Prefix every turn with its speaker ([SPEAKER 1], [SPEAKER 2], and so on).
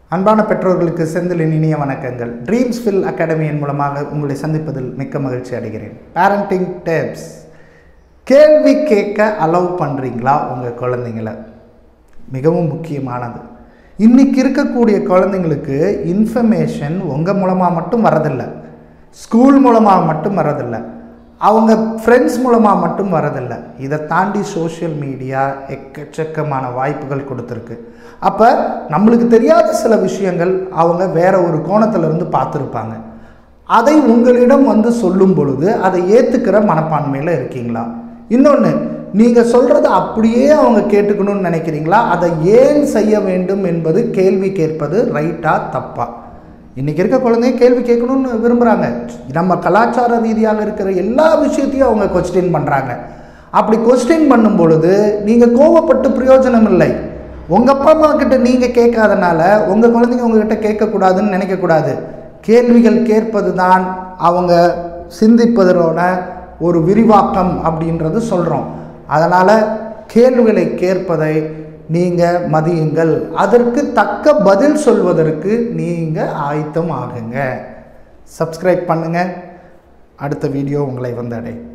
[SPEAKER 1] அன்பான பெற்றோர்களுக்கு செந்திலின் இனிய வணக்கங்கள் ட்ரீம்ஸ் ஃபில் அகாடமியின் மூலமாக உங்களை சந்திப்பதில் மிக்க மகிழ்ச்சி அடைகிறேன் பேரண்டிங் டிப்ஸ் கேள்வி கேட்க அலோவ் பண்ணுறீங்களா உங்கள் குழந்தைங்கள மிகவும் முக்கியமானது இன்னைக்கு இருக்கக்கூடிய குழந்தைங்களுக்கு இன்ஃபர்மேஷன் உங்கள் மூலமாக மட்டும் வரதில்லை ஸ்கூல் மூலமாக மட்டும் வரதில்லை அவங்க ஃப்ரெண்ட்ஸ் மூலமாக மட்டும் வரதில்லை இதை தாண்டி சோஷியல் மீடியா எக்கச்சக்கமான வாய்ப்புகள் கொடுத்துருக்கு அப்போ நம்மளுக்கு தெரியாத சில விஷயங்கள் அவங்க வேற ஒரு கோணத்துல இருந்து பார்த்துருப்பாங்க அதை உங்களிடம் வந்து சொல்லும் பொழுது அதை ஏற்றுக்கிற மனப்பான்மையில் இருக்கீங்களா இன்னொன்று நீங்கள் சொல்கிறத அப்படியே அவங்க கேட்டுக்கணும்னு நினைக்கிறீங்களா அதை ஏன் செய்ய வேண்டும் என்பது கேள்வி கேட்பது ரைட்டா தப்பா இன்றைக்கி இருக்க குழந்தைங்க கேள்வி கேட்கணும்னு விரும்புகிறாங்க நம்ம கலாச்சார ரீதியாக இருக்கிற எல்லா விஷயத்தையும் அவங்க கொஸ்டின் பண்ணுறாங்க அப்படி கொஸ்டின் பண்ணும் பொழுது நீங்கள் கோவப்பட்டு பிரயோஜனம் இல்லை உங்கள் அப்பா அம்மா கிட்ட நீங்கள் கேட்காதனால உங்கள் குழந்தைங்க உங்ககிட்ட கேட்கக்கூடாதுன்னு நினைக்கக்கூடாது கேள்விகள் கேட்பது தான் அவங்க சிந்திப்பதனோட ஒரு விரிவாக்கம் அப்படின்றது சொல்கிறோம் அதனால் கேள்விகளை கேட்பதை நீங்கள் மதியுங்கள் அதற்கு தக்க பதில் சொல்வதற்கு நீங்கள் ஆயத்தம் ஆகுங்க சப்ஸ்கிரைப் பண்ணுங்கள் அடுத்த வீடியோ உங்களை வந்து அடை